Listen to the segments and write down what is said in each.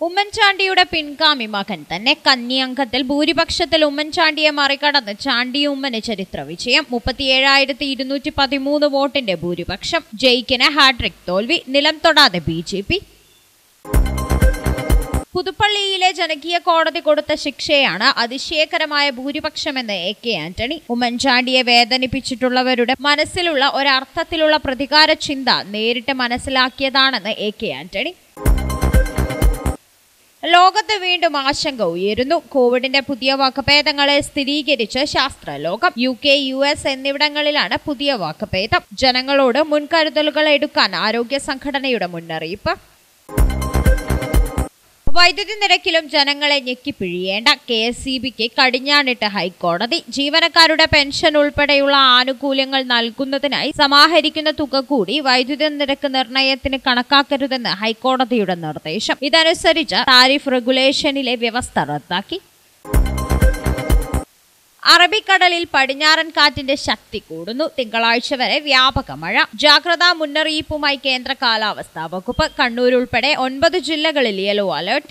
ഉമ്മൻചാണ്ടിയുടെ പിൻഗാമി മകൻ തന്നെ കന്നി അംഗത്തിൽ ഭൂരിപക്ഷത്തിൽ ഉമ്മൻചാണ്ടിയെ മറികടന്ന് ചാണ്ടി ഉമ്മന് ചരിത്ര വിജയം മുപ്പത്തിയേഴായിരത്തി ഇരുന്നൂറ്റി പതിമൂന്ന് വോട്ടിന്റെ ഭൂരിപക്ഷം ജയിക്കിന് ഹാട്രിക് തോൽവി നിലം തൊടാതെ ബി ജെ പി പുതുപ്പള്ളിയിലെ ജനകീയ കോടതി കൊടുത്ത ശിക്ഷയാണ് അതിശയകരമായ ഭൂരിപക്ഷമെന്ന് എ കെ ആന്റണി ഉമ്മൻചാണ്ടിയെ വേദനിപ്പിച്ചിട്ടുള്ളവരുടെ മനസ്സിലുള്ള ഒരർത്ഥത്തിലുള്ള പ്രതികാര ചിന്ത നേരിട്ട് മനസ്സിലാക്കിയതാണെന്ന് എ കെ ആന്റണി ലോകത്ത് വീണ്ടും ആശങ്ക ഉയരുന്നു കോവിഡിന്റെ പുതിയ വകഭേദങ്ങളെ സ്ഥിരീകരിച്ച് ശാസ്ത്രലോകം യു കെ യു എസ് എന്നിവിടങ്ങളിലാണ് പുതിയ വകഭേദം ജനങ്ങളോട് മുൻകരുതലുകൾ എടുക്കാൻ ആരോഗ്യ സംഘടനയുടെ മുന്നറിയിപ്പ് വൈദ്യുതി നിരക്കിലും ജനങ്ങളെ ഞെക്കിപ്പിഴിയേണ്ട കെ എസ് സി ബിക്ക് കടിഞ്ഞാണിട്ട് ഹൈക്കോടതി ജീവനക്കാരുടെ പെൻഷൻ ഉൾപ്പെടെയുള്ള ആനുകൂല്യങ്ങൾ നൽകുന്നതിനായി സമാഹരിക്കുന്ന തുക കൂടി വൈദ്യുതി നിരക്ക് നിർണയത്തിന് കണക്കാക്കരുതെന്ന് ഹൈക്കോടതിയുടെ നിർദ്ദേശം ഇതനുസരിച്ച് താരിഫ് റെഗുലേഷനിലെ വ്യവസ്ഥ റദ്ദാക്കി അറബിക്കടലിൽ പടിഞ്ഞാറൻ കാറ്റിന്റെ ശക്തി കൂടുന്നു തിങ്കളാഴ്ച വരെ വ്യാപക മഴ ജാഗ്രതാ മുന്നറിയിപ്പുമായി കേന്ദ്ര കാലാവസ്ഥാ വകുപ്പ് കണ്ണൂർ ഉൾപ്പെടെ ഒൻപത് ജില്ലകളിൽ യെല്ലോ അലർട്ട്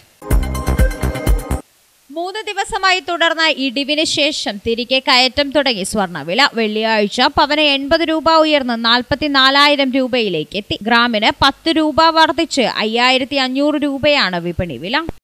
മൂന്ന് ദിവസമായി തുടർന്ന ഇടിവിന് ശേഷം തിരികെ കയറ്റം തുടങ്ങി സ്വർണ്ണവില വെള്ളിയാഴ്ച പവന് എൺപത് രൂപ ഉയർന്ന് നാൽപ്പത്തിനാലായിരം രൂപയിലേക്ക് എത്തി ഗ്രാമിന് പത്ത് രൂപ വർദ്ധിച്ച് അയ്യായിരത്തി അഞ്ഞൂറ് രൂപയാണ് വിപണി വില